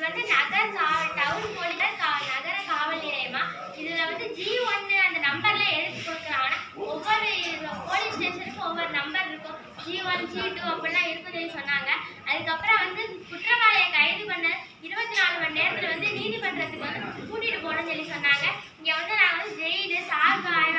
வந்து நகர் காவல் town police கா நகர காவல் நிலையமா இதுல வந்து ஜி ஒன்னு அந்த நம்பர்ல எழுதி கொடுக்குறாங்கன்னா ஒவ்வொரு போலீஸ் ஸ்டேஷனுக்கும் ஒவ்வொரு நம்பர் இருக்கும் ஜி ஒன் ஜி டூ அப்படிலாம் இருக்குன்னு சொல்லி சொன்னாங்க அதுக்கப்புறம் வந்து குற்றவாளியை கைது பண்ண இருபத்தி நாலு மணி நேரத்துல வந்து நீதிமன்றத்துக்கு வந்து கூட்டிட்டு போகணும்னு சொல்லி சொன்னாங்க இங்க வந்து நாங்க வந்து ஜெயிலு சார்காயம்